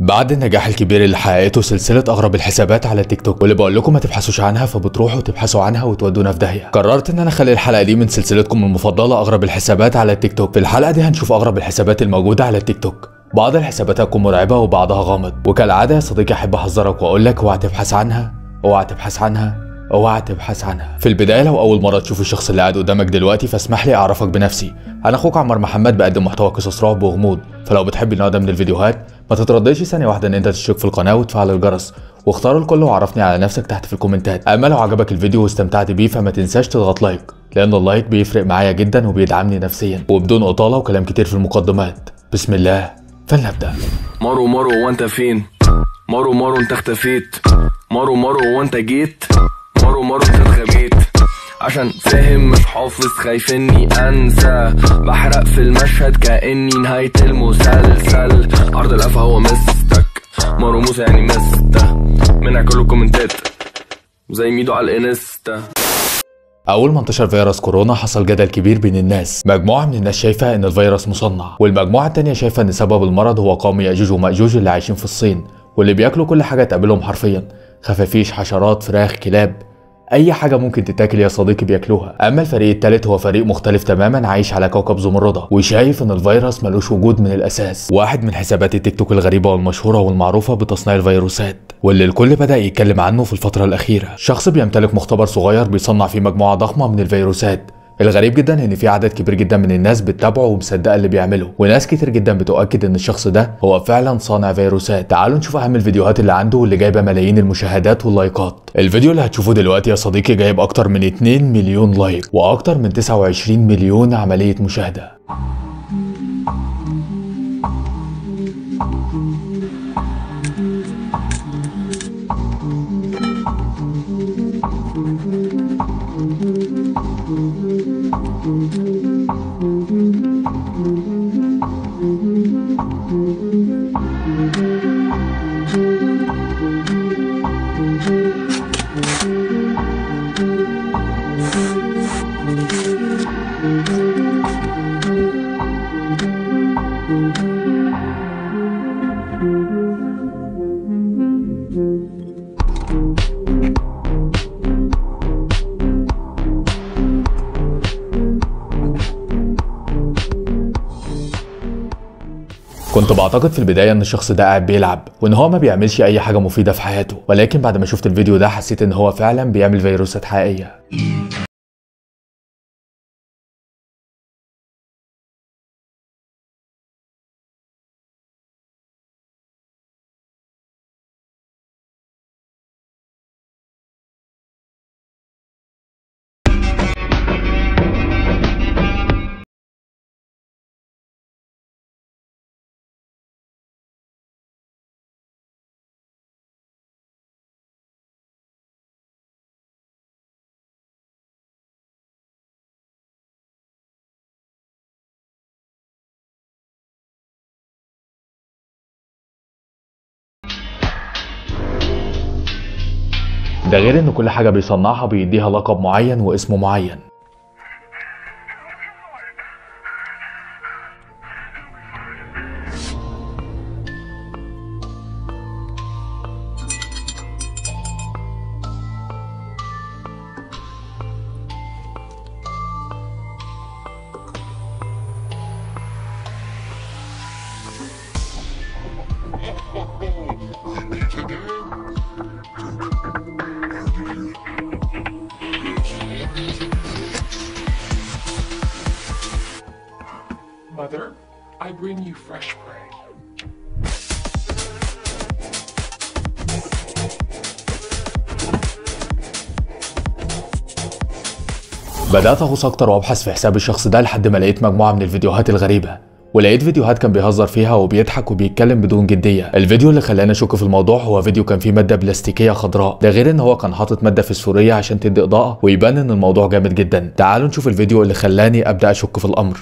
بعد النجاح الكبير اللي حققته سلسلة أغرب الحسابات على تيك توك واللي بقول لكم ما تبحثوش عنها فبتروحوا تبحثوا عنها وتودونا في داهية قررت إن أنا أخلي الحلقة دي من سلسلتكم المفضلة أغرب الحسابات على تيك توك في الحلقة دي هنشوف أغرب الحسابات الموجودة على تيك توك بعض الحسابات هتكون مرعبة وبعضها غامض وكالعادة يا صديقي أحب أحذرك وأقول لك اوعى تبحث عنها اوعى تبحث عنها اوعى تبحث عنها في البدايه لو اول مره تشوف الشخص اللي قاعد قدامك دلوقتي فاسمح لي اعرفك بنفسي انا اخوك عمر محمد بقدم محتوى قصص رعب وغموض فلو بتحب النوع ده من الفيديوهات ما تترددش ثانيه واحده ان انت تشترك في القناه وتفعل الجرس واختار الكل وعرفني على نفسك تحت في الكومنتات اما لو عجبك الفيديو واستمتعت بيه فما تنساش تضغط لايك لان اللايك بيفرق معايا جدا وبيدعمني نفسيا وبدون اطاله وكلام كتير في المقدمات بسم الله فلنبدا مارو مارو وانت فين مارو مارو انت اختفيت مارو مارو وانت جيت مارو مارو انت اتغبيت عشان فاهم مش حافظ خايف اني انسى بحرق في المشهد كاني نهاية المسلسل عرض القفا هو مستك مارو موسى يعني مسته منع كل الكومنتات زي ميدو على الانستا أول ما انتشر فيروس كورونا حصل جدل كبير بين الناس، مجموعة من الناس شايفة إن الفيروس مصنع، والمجموعة التانية شايفة إن سبب المرض هو قوم يأجوج ومأجوج اللي عايشين في الصين، واللي بياكلوا كل حاجة تقابلهم حرفيا، خفافيش، حشرات، فراخ، كلاب، أي حاجة ممكن تتاكل يا صديقي بياكلوها، أما الفريق التالت هو فريق مختلف تماما عايش على كوكب زمردة، وشايف إن الفيروس ملوش وجود من الأساس، واحد من حسابات التيك توك الغريبة والمشهورة والمعروفة بتصنيع الفيروسات، واللي الكل بدأ يتكلم عنه في الفترة الأخيرة شخص بيمتلك مختبر صغير بيصنع فيه مجموعة ضخمة من الفيروسات الغريب جدا ان في عدد كبير جدا من الناس بتتابعه ومصدقه اللي بيعمله وناس كتير جدا بتؤكد ان الشخص ده هو فعلا صانع فيروسات تعالوا نشوف اهم الفيديوهات اللي عنده واللي جايبه ملايين المشاهدات واللايكات الفيديو اللي هتشوفوه دلوقتي يا صديقي جايب اكتر من 2 مليون لايك واكتر من 29 مليون عمليه مشاهده كنت بعتقد في البداية إن الشخص ده قاعد بيلعب وإن هو ما بيعملش أي حاجة مفيدة في حياته ولكن بعد ما شفت الفيديو ده حسيت إن هو فعلا بيعمل فيروسات حقيقية ده غير ان كل حاجة بيصنعها بيديها لقب معين واسم معين Mother, I bring you fresh prey. بدأت أغوص أكتر وأبحث في حساب الشخص ده لحد ما لقيت مجموعة من الفيديوهات الغريبة ولقيت فيديوهات كان بيهزر فيها وبيضحك وبيتكلم بدون جدية الفيديو اللي خلاني أشك في الموضوع هو فيديو كان فيه مادة بلاستيكية خضراء ده غير إن هو كان حاطط مادة فسفورية عشان تدي إضاءة ويبان إن الموضوع جامد جدا تعالوا نشوف الفيديو اللي خلاني أبدأ أشك في الأمر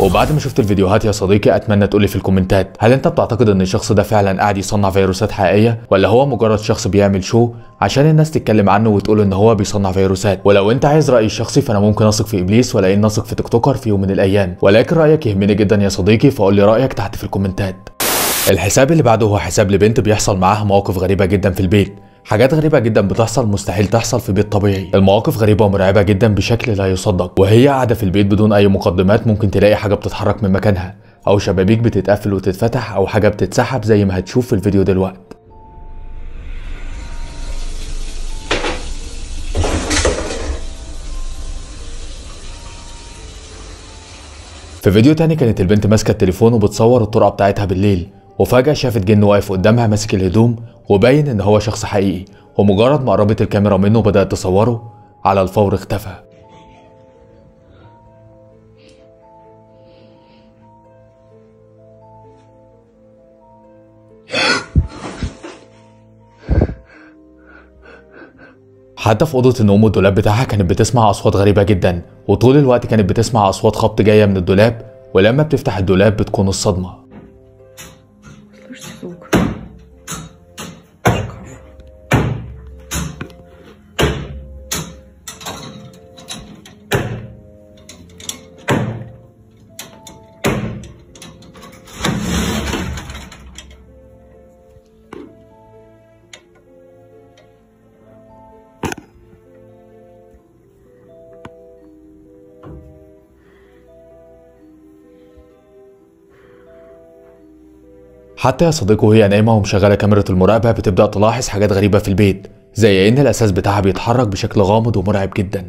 وبعد ما شفت الفيديوهات يا صديقي اتمنى تقولي في الكومنتات هل انت بتعتقد ان الشخص ده فعلا قاعد يصنع فيروسات حقيقيه ولا هو مجرد شخص بيعمل شو عشان الناس تتكلم عنه وتقول ان هو بيصنع فيروسات ولو انت عايز رايي الشخصي فانا ممكن اثق في ابليس ولا ان اثق في تيك توكر في يوم من الايام ولكن رايك يهمني جدا يا صديقي فقول لي رايك تحت في الكومنتات الحساب اللي بعده هو حساب لبنت بيحصل معاها مواقف غريبه جدا في البيت حاجات غريبة جدا بتحصل مستحيل تحصل في بيت طبيعي المواقف غريبة ومرعبة جدا بشكل لا يصدق وهي قاعدة في البيت بدون أي مقدمات ممكن تلاقي حاجة بتتحرك من مكانها أو شبابيك بتتقفل وتتفتح أو حاجة بتتسحب زي ما هتشوف في الفيديو دلوقتي في فيديو تاني كانت البنت ماسكة التليفون وبتصور الطرقة بتاعتها بالليل وفجأة شافت جن واقف قدامها ماسك الهدوم وباين إن هو شخص حقيقي ومجرد ما قربت الكاميرا منه وبدأت تصوره على الفور اختفى حتى في أوضة النوم والدولاب بتاعها كانت بتسمع أصوات غريبة جدا وطول الوقت كانت بتسمع أصوات خبط جاية من الدولاب ولما بتفتح الدولاب بتكون الصدمة Слышите звук? حتى يا صديقي وهي نايمة ومشغلة كاميرا المراقبة بتبدأ تلاحظ حاجات غريبة في البيت زي إن الأساس بتاعها بيتحرك بشكل غامض ومرعب جدا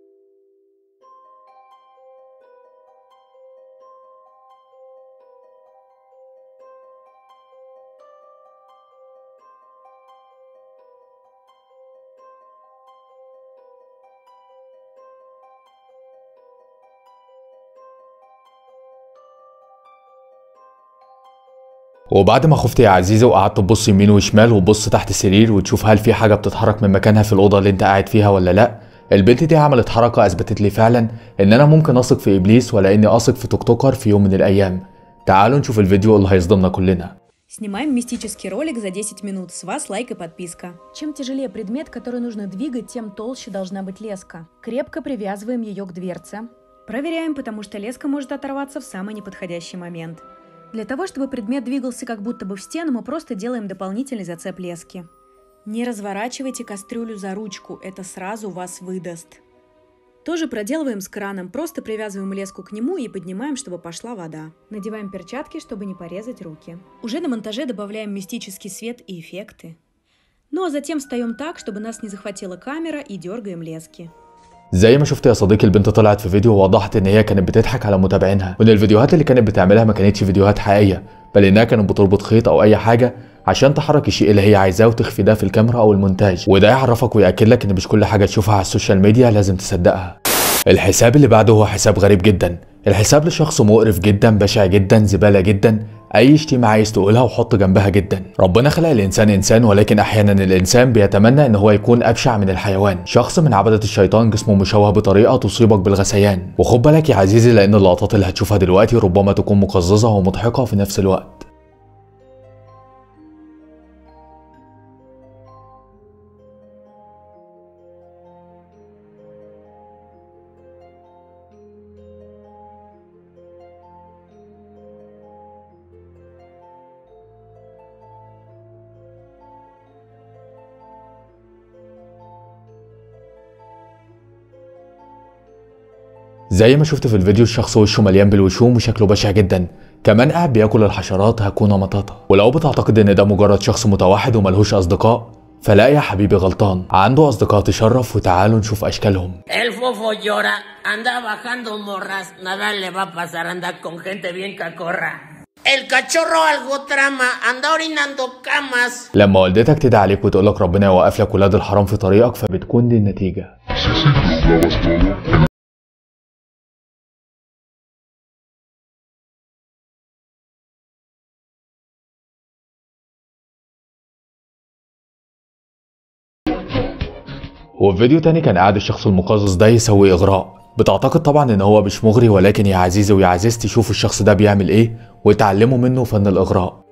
وبعد ما خفت يا عزيزة وقعدت تبص يمين وشمال وتبص تحت السرير وتشوف هل في حاجة بتتحرك من مكانها في الأوضة اللي أنت قاعد فيها ولا لأ البنت دي عملت حركة أثبتت لي فعلا إن أنا ممكن أثق في إبليس ولا إني أثق في توك توكر في يوم من الأيام تعالوا نشوف الفيديو اللي هيصدمنا كلنا Снимаем мистический ролик за 10 минут. С вас лайк и подписка. Чем тяжелее предмет, который нужно двигать, тем толще должна быть леска. Крепко привязываем ее к дверце. Проверяем, потому что леска может оторваться в самый неподходящий момент. Для того, чтобы предмет двигался как будто бы в стену, мы просто делаем дополнительный зацеп лески. Не разворачивайте кастрюлю за ручку, это сразу вас выдаст. Тоже проделываем с краном, просто привязываем леску к нему и поднимаем, чтобы пошла вода. Надеваем перчатки, чтобы не порезать руки. Уже на монтаже добавляем мистический свет и эффекты. Ну а затем встаем так, чтобы нас не захватила камера и дергаем лески. زي ما شفت يا صديقي البنت طلعت في فيديو ووضحت ان هي كانت بتضحك على متابعينها وان الفيديوهات اللي كانت بتعملها ما كانتش فيديوهات حقيقيه بل انها كانت بتربط خيط او اي حاجه عشان تحرك الشيء اللي هي عايزاه وتخفي ده في الكاميرا او المونتاج وده يعرفك ويأكد لك ان مش كل حاجه تشوفها على السوشيال ميديا لازم تصدقها الحساب اللي بعده هو حساب غريب جدا الحساب لشخص مقرف جدا بشع جدا زباله جدا اي شتيمه عايز تقولها وحط جنبها جدا ربنا خلق الانسان انسان ولكن احيانا الانسان بيتمنى ان هو يكون ابشع من الحيوان شخص من عبده الشيطان جسمه مشوه بطريقه تصيبك بالغثيان وخد بالك يا عزيزي لان اللقطات اللي هتشوفها دلوقتي ربما تكون مقززه ومضحكه في نفس الوقت زي ما شفت في الفيديو الشخص وشه مليان بالوشوم وشكله بشع جدا كمان قاعد بياكل الحشرات هكونا مطاطا ولو بتعتقد ان ده مجرد شخص متوحد وملهوش اصدقاء فلا يا حبيبي غلطان عنده اصدقاء تشرف وتعالوا نشوف اشكالهم El fofo llora, anda bajando morras, nada le va a pasar, anda con gente bien cacorra. El cachorro algo trama, anda orinando camas. لما والدتك تدعي عليك وتقولك ربنا يوقف لك ولاد الحرام في طريقك فبتكون دي النتيجه وفي فيديو تاني كان قاعد الشخص المقزز ده يسوي اغراء بتعتقد طبعا ان هو مش مغري ولكن يا عزيزي ويا عزيزتي شوفوا الشخص ده بيعمل ايه وتعلموا منه فن الاغراء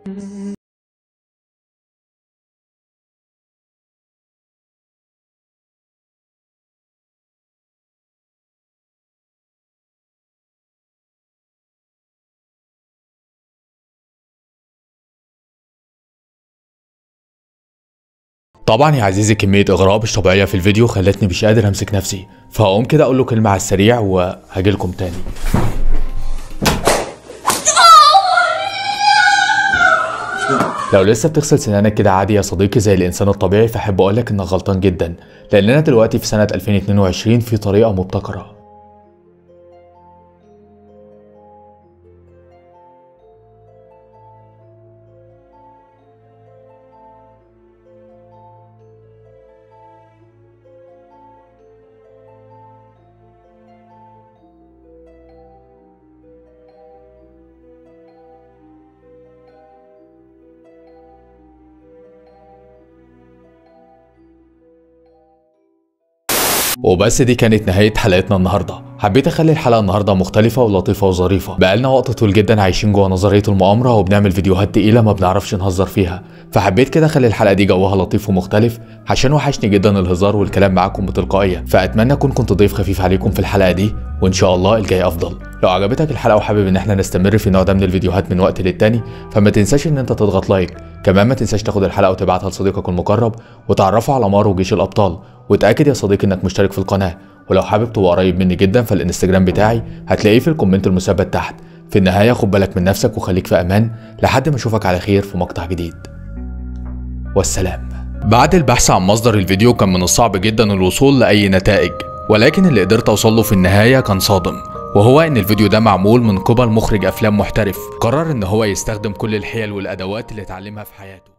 طبعا يا عزيزي كمية إغراء مش طبيعية في الفيديو خلتني مش قادر أمسك نفسي فهقوم كده أقول له كلمة على السريع وهجيلكم تاني لو لسه بتغسل سنانك كده عادي يا صديقي زي الإنسان الطبيعي فأحب أقولك إنك غلطان جدا لأننا دلوقتي في سنة 2022 في طريقة مبتكرة وبس دي كانت نهاية حلقتنا النهاردة حبيت اخلي الحلقة النهاردة مختلفة ولطيفة وظريفة بقالنا وقت طويل جدا عايشين جوه نظرية المؤامرة وبنعمل فيديوهات تقيلة ما بنعرفش نهزر فيها فحبيت كده اخلي الحلقة دي جوها لطيف ومختلف عشان وحشني جدا الهزار والكلام معاكم بتلقائية فاتمنى اكون كنت ضيف خفيف عليكم في الحلقة دي وان شاء الله الجاي افضل لو عجبتك الحلقة وحابب ان احنا نستمر في النوع ده من الفيديوهات من وقت للتاني فما تنساش ان انت تضغط لايك كمان ما تنساش تاخد الحلقة وتبعتها لصديقك المقرب وتعرفه على مارو وجيش الابطال وتأكد يا صديقي انك مشترك في القناة ولو حابب تبقى قريب مني جدا فالانستجرام بتاعي هتلاقيه في الكومنت المثبت تحت في النهاية خد بالك من نفسك وخليك في أمان لحد ما أشوفك على خير في مقطع جديد والسلام بعد البحث عن مصدر الفيديو كان من الصعب جدا الوصول لأي نتائج ولكن اللي قدرت أوصل له في النهاية كان صادم وهو ان الفيديو ده معمول من قبل مخرج افلام محترف قرر ان هو يستخدم كل الحيل والادوات اللي اتعلمها في حياته